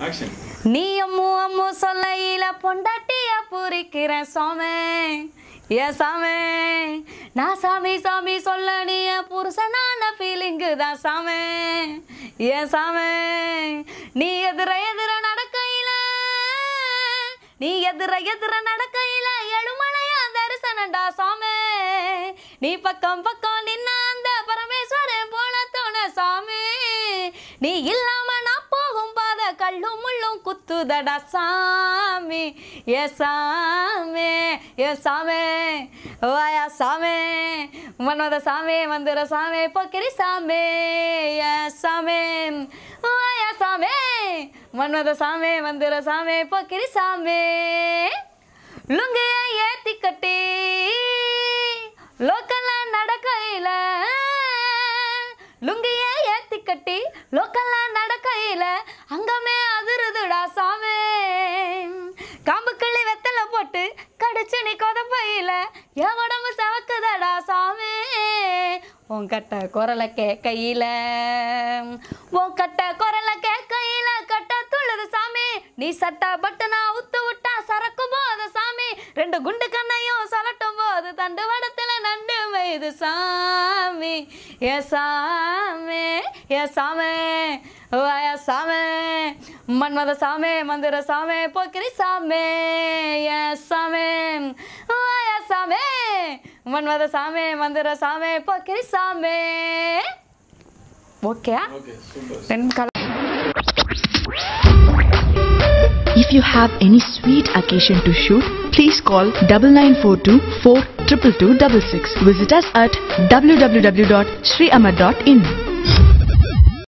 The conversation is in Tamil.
ஆக்ஷன் நீ அம்மு அம்மு சொல்லையில பொண்டாட்டிய பூரிக்கிற சாமே ஏ சாமே நான் சாமி சாமி சொல்ல நீ என் புருஷனான ஃபீலிங்கு தான் சாமே ஏ சாமே நீ எதிர எதிர நடக்கையில நீ எதிர எதிர நடக்கையில எழுமலையா தரிசனண்டா சாமே நீ பக்கம் பக்கம் நின்ன அந்த பரமேஸ்வரன் போல தோண சாமி நீ இல்லாம நான் போகும் பாத கல்லும் முள்ளும் குத்துதடா சாமி ஏ சாமி ஏ சாமி வாயா சாமி மன்மத சாமி மந்திர சாமி பொக்கிரி சாமி ஏ சாமி வாயா சாமி மன்மத சாமி மந்திர சாமி பொக்கிரி சாமி லுங்கிய ஏத்தி கட்டி லோக்கல்ல நடக்கையில லுங்கிய ஏத்தி கட்டி லோக்கல்ல நடக்கையில அங்கமே அதிருதுடா சாமி காம்பு கிள்ளி வெத்தல போட்டு கடிச்சு நீ கொதப்பையில என் உடம்பு சவக்குதடா சாமி உன் கட்ட குரலை கேட்கையில உன் கட்ட குரலை கேட்கையில கட்ட துள்ளுது சாமி நீ சட்டை பட்டுனா உத்து விட்டா சரக்கு போது சாமி ரெண்டு குண்டு கண்ணையும் சலட்டும் போது தண்டு வடத்துல நண்டு மெய்து சாமி ஏ சாமி ஏ சாமி வாய சாமி மன்மத சாமி மந்திர சாமி போக்கிரி சாமி ஏ சாமி வாய சாமி மன்மத சாமி மந்திர சாமி போக்கிரி சாமி ஓகே ஓகே சூப்பர் ரெண்டு கல If you have any sweet occasion to shoot, please call 9942 422 Visit us at www.sriamar.in.